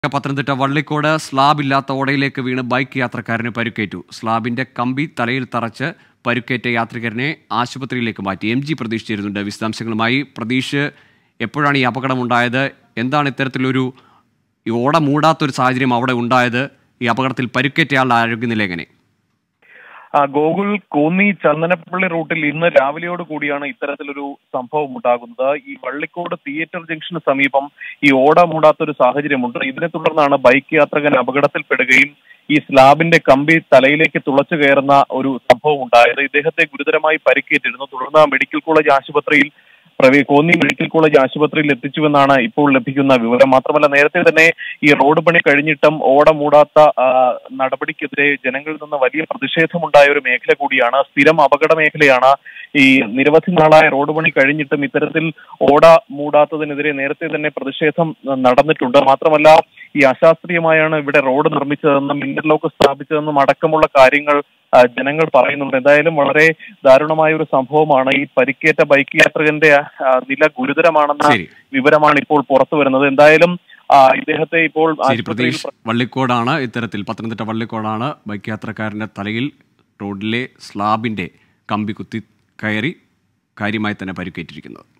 Pathanamthitta Vallicode slab ഇല്ലാത്ത ഓടയിലേക്ക് വീണ് bike യാത്രക്കാരന് പരിക്കേറ്റു സ്ലാബിന്റെ കമ്പി തലയിൽ തറച്ച് പരുക്കേറ്റ യാത്രികരനെ ആശുപത്രിയിലേക്ക് മാറ്റി എം ജി പ്രതീഷ് ചേരുന്നുണ്ട് വിശദാംശങ്ങളുമായി പ്രതീഷ് എപ്പോഴാണ് ഈ അപകടമുണ്ടായത് എന്താണ് ഇത്തരത്തിലൊരു ഈ ഓട മൂടാത്തൊരു സാഹചര്യം അവിടെ ഉണ്ടായത് ഈ അപകടത്തിൽ പരുക്കേറ്റയാളുടെ ആരോഗ്യനില എങ്ങനെ ആ, ഗോകുൽ കോന്നി ചന്ദനപ്പള്ളി റൂട്ടിൽ ഇന്ന് രാവിലെയോട് കൂടിയാണ് ഇത്തരത്തിലൊരു സംഭവം ഉണ്ടാകുന്നത് ഈ വള്ളിക്കോട് തിയേറ്റർ ജംഗ്ഷന് സമീപം ഈ ഓട മൂടാത്തൊരു സാഹചര്യമുണ്ട് ഇതിനെ തുടർന്നാണ് ബൈക്ക് യാത്രകൻ അപകടത്തിൽപ്പെടുകയും ഈ സ്ലാബിന്റെ കമ്പി തലയിലേക്ക് തുളച്ചു കയറുന്ന ഒരു സംഭവം ഉണ്ടായത് ഇദ്ദേഹത്തെ ഗുരുതരമായി പരിക്കേറ്റിരുന്നു തുടർന്ന് മെഡിക്കൽ കോളേജ് ആശുപത്രിയിൽ പ്രവേ കോന്നി മെഡിക്കൽ കോളേജ് ആശുപത്രിയിൽ എത്തിച്ചുവെന്നാണ് ഇപ്പോൾ ലഭിക്കുന്ന വിവരം മാത്രമല്ല നേരത്തെ തന്നെ ഈ റോഡ് പണി കഴിഞ്ഞിട്ടും ഓട മൂടാത്ത ആ, നടപടിക്കെതിരെ ജനങ്ങളിൽ നിന്ന് വലിയ പ്രതിഷേധമുണ്ടായ ഒരു മേഖല കൂടിയാണ് സ്ഥിരം അപകട മേഖലയാണ് ഈ നിരവധി നാളായ റോഡ് പണി കഴിഞ്ഞിട്ടും ഇത്തരത്തിൽ ഓട മൂടാത്തതിനെതിരെ നേരത്തെ തന്നെ പ്രതിഷേധം നടന്നിട്ടുണ്ട് മാത്രമല്ല ഈ അശാസ്ത്രീയമായാണ് ഇവിടെ റോഡ് നിർമ്മിച്ചതെന്നും ഇന്റർലോക്ക് സ്ഥാപിച്ചതെന്നും അടക്കമുള്ള കാര്യങ്ങൾ ആ, ജനങ്ങൾ പറയുന്നുണ്ട് എന്തായാലും വളരെ ദാരുണമായ ഒരു സംഭവമാണ് ഈ പരിക്കേറ്റ ബൈക്ക് യാത്രികന്റെ ആ, നില ഗുരുതരമാണെന്ന ശരി വിവരമാണ് ഇപ്പോൾ പുറത്തു വരുന്നത് എന്തായാലും ആ, ഇദ്ദേഹത്തെ ഇപ്പോൾ ശരി ആശുപത്രിയിൽ പ്രതീഷ് വള്ളിക്കോടാണ് ഇത്തരത്തിൽ പത്തനംതിട്ട വള്ളിക്കോടാണ് ബൈക്ക് യാത്രക്കാരന്റെ തലയിൽ റോഡിലെ സ്ലാബിന്റെ കമ്പി കുത്തി കയറി കാര്യമായി തന്നെ പരിക്കേറ്റിരിക്കുന്നത്